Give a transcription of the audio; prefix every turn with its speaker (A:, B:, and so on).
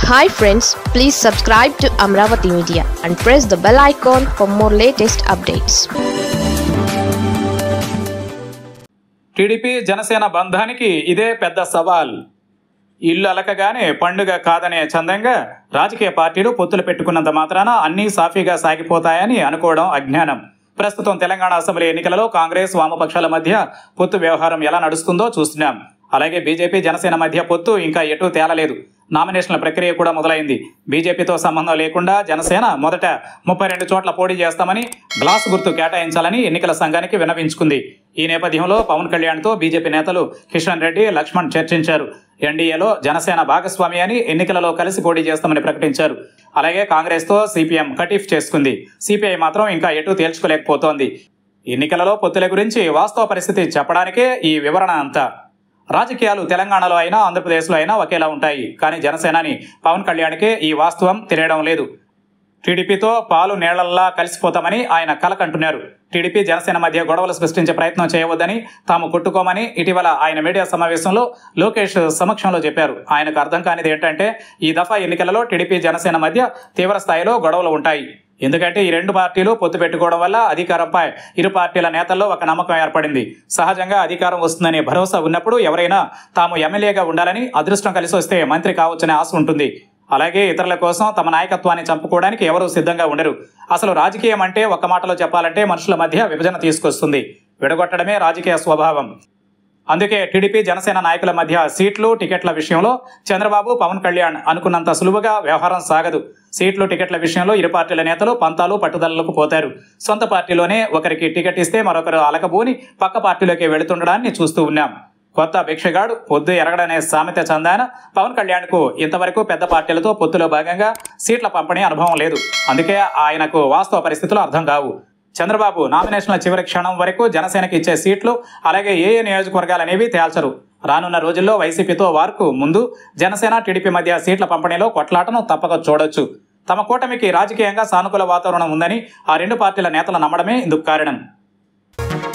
A: hi friends please subscribe to Amaravati media and press the bell icon for more latest updates
B: TDP Janasena బంధానికి ఇదే పెద్ద సవాల్ ఇల్లు అలకగానే పండుగ కాదనే చందంగా రాజకీయ పార్టీలు పొత్తులు పెట్టుకున్నంత మాత్రాన అన్నీ సాఫీగా సాగిపోతాయని అనుకోవడం అజ్ఞానం ప్రస్తుతం తెలంగాణ అసెంబ్లీ ఎన్నికలలో కాంగ్రెస్ వామపక్షాల మధ్య పొత్తు వ్యవహారం ఎలా నడుస్తుందో చూస్తున్నాం అలాగే బీజేపీ జనసేన మధ్య పొత్తు ఇంకా ఎటూ తేలలేదు నామినేషన్ల ప్రక్రియ కూడా మొదలైంది బీజేపీతో సంబంధం లేకుండా జనసేన మొదట ముప్పై రెండు చోట్ల పోటీ చేస్తామని గ్లాస్ గుర్తు కేటాయించాలని ఎన్నికల సంఘానికి విన్నవించుకుంది ఈ నేపథ్యంలో పవన్ కళ్యాణ్తో బీజేపీ నేతలు కిషన్ రెడ్డి లక్ష్మణ్ చర్చించారు ఎన్డీఏలో జనసేన భాగస్వామి అని ఎన్నికలలో కలిసి పోటీ చేస్తామని ప్రకటించారు అలాగే కాంగ్రెస్తో సిపిఎం కటీఫ్ చేసుకుంది సిపిఐ మాత్రం ఇంకా ఎటూ తేల్చుకోలేకపోతోంది ఎన్నికలలో పొత్తుల గురించి వాస్తవ పరిస్థితి చెప్పడానికే ఈ వివరణ అంతా రాజకీయాలు తెలంగాణలో అయినా ఆంధ్రప్రదేశ్లో అయినా ఒకేలా ఉంటాయి కానీ జనసేనాని పవన్ కళ్యాణ్కే ఈ వాస్తవం తెలియడం లేదు టీడీపీతో పాలు నీళ్లల్లా కలిసిపోతామని ఆయన కలకంటున్నారు టీడీపీ జనసేన మధ్య గొడవలు సృష్టించే ప్రయత్నం చేయవద్దని తాము కొట్టుకోమని ఇటీవల ఆయన మీడియా సమావేశంలో లోకేష్ సమక్షంలో చెప్పారు ఆయనకు అర్థం కానిది ఏంటంటే ఈ దఫా ఎన్నికలలో టీడీపీ జనసేన మధ్య తీవ్ర స్థాయిలో గొడవలు ఉంటాయి ఎందుకంటే ఈ రెండు పార్టీలు పొత్తు పెట్టుకోవడం వల్ల అధికారంపై ఇరు పార్టీల నేతల్లో ఒక నమ్మకం ఏర్పడింది సహజంగా అధికారం వస్తుందనే భరోసా ఉన్నప్పుడు ఎవరైనా తాము ఎమ్మెల్యేగా ఉండాలని అదృష్టం కలిసి వస్తే మంత్రి కావచ్చనే ఆశ ఉంటుంది అలాగే ఇతరుల కోసం తమ నాయకత్వాన్ని చంపుకోవడానికి ఎవరూ సిద్ధంగా ఉండరు అసలు రాజకీయం అంటే ఒక మాటలో చెప్పాలంటే మనుషుల మధ్య విభజన తీసుకొస్తుంది విడగొట్టడమే రాజకీయ స్వభావం అందుకే టీడీపీ జనసేన నాయకుల మధ్య సీట్లు టికెట్ల విషయంలో చంద్రబాబు పవన్ కళ్యాణ్ అనుకున్నంత సులువుగా వ్యవహారం సాగదు సీట్లు టికెట్ల విషయంలో ఇరు పార్టీల నేతలు పంతాలు పట్టుదలలకు పోతారు సొంత పార్టీలోనే ఒకరికి టికెట్ ఇస్తే మరొకరు అలకబోని పక్క పార్టీలోకి వెళుతుండడాన్ని చూస్తూ ఉన్నాం కొత్త భిక్షగాడు పొద్దు ఎరగడనే సామెత చందాన పవన్ కళ్యాణ్కు ఇంతవరకు పెద్ద పార్టీలతో పొత్తులో భాగంగా సీట్ల పంపిణీ అనుభవం లేదు అందుకే ఆయనకు వాస్తవ పరిస్థితులు అర్థం కావు చంద్రబాబు నామినేషన్ల చివరి క్షణం వరకు జనసేనకి ఇచ్చే సీట్లు అలాగే ఏ ఏ నియోజకవర్గాలనేవి తేల్చరు రానున్న రోజుల్లో వైసీపీతో వార్కు ముందు జనసేన టీడీపీ మధ్య సీట్ల పంపిణీలో కొట్లాటను తప్పక చూడొచ్చు తమ కూటమికి రాజకీయంగా సానుకూల వాతావరణం ఉందని ఆ రెండు పార్టీల నేతలు నమ్మడమే ఇందుకు కారణం